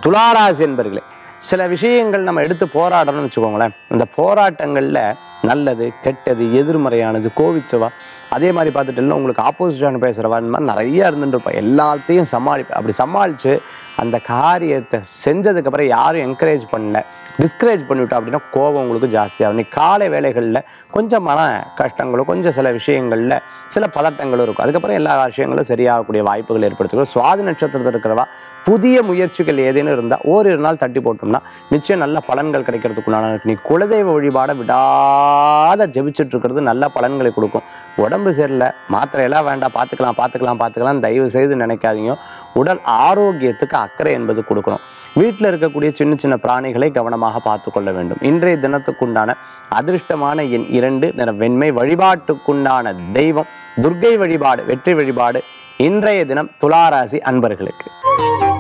துளாராசி என்பர்களே சில விஷயங்கள் நம்ம எடுத்து போராடணும்னு வச்சுக்கோங்களேன் இந்த போராட்டங்களில் நல்லது கெட்டது எதிர்மறையானது கோவிச்சவா அதே மாதிரி பார்த்துட்டு உங்களுக்கு ஆப்போசிட்டான பேசுகிறவா இந்த மாதிரி நிறைய இருந்துட்டு இருப்பா எல்லாத்தையும் சமாளிப்பேன் அப்படி சமாளித்து அந்த காரியத்தை செஞ்சதுக்கப்புறம் யாரும் என்கரேஜ் பண்ணல டிஸ்கரேஜ் பண்ணிவிட்டோம் அப்படின்னா கோபம் உங்களுக்கு ஜாஸ்தியாகும் இன்னைக்கு காலை வேலைகளில் கொஞ்சம் மன கஷ்டங்களும் கொஞ்சம் சில விஷயங்களில் சில பதட்டங்களும் இருக்கும் அதுக்கப்புறம் எல்லா விஷயங்களும் சரியாகக்கூடிய வாய்ப்புகள் ஏற்படுத்திக்கிறோம் சுவாதி நட்சத்திரத்தில் இருக்கிறவா புதிய முயற்சிகள் ஏதேனும் இருந்தால் ஓரிரு நாள் தட்டி போட்டோம்னா நிச்சயம் நல்ல பலன்கள் கிடைக்கிறதுக்குள்ளான இருக்கு. நீ குலதெய்வ வழிபாடை விடாத ஜெபிச்சுட்டு இருக்கிறது நல்ல பலன்களை கொடுக்கும் உடம்பு சரியில்லை மாத்திரையெல்லாம் வேண்டாம் பார்த்துக்கலாம் பார்த்துக்கலாம் பார்த்துக்கலாம் தயவு செய்து நினைக்காதீங்க உடல் ஆரோக்கியத்துக்கு அக்கறை என்பது கொடுக்கணும் வீட்டில் இருக்கக்கூடிய சின்ன சின்ன பிராணிகளை கவனமாக பார்த்து கொள்ள வேண்டும் இன்றைய தினத்துக்குண்டான அதிர்ஷ்டமான எண் இரண்டு நிற வெண்மை வழிபாட்டுக்குண்டான தெய்வம் துர்க்கை வழிபாடு வெற்றி வழிபாடு இன்றைய தினம் துளாராசி அன்பர்களுக்கு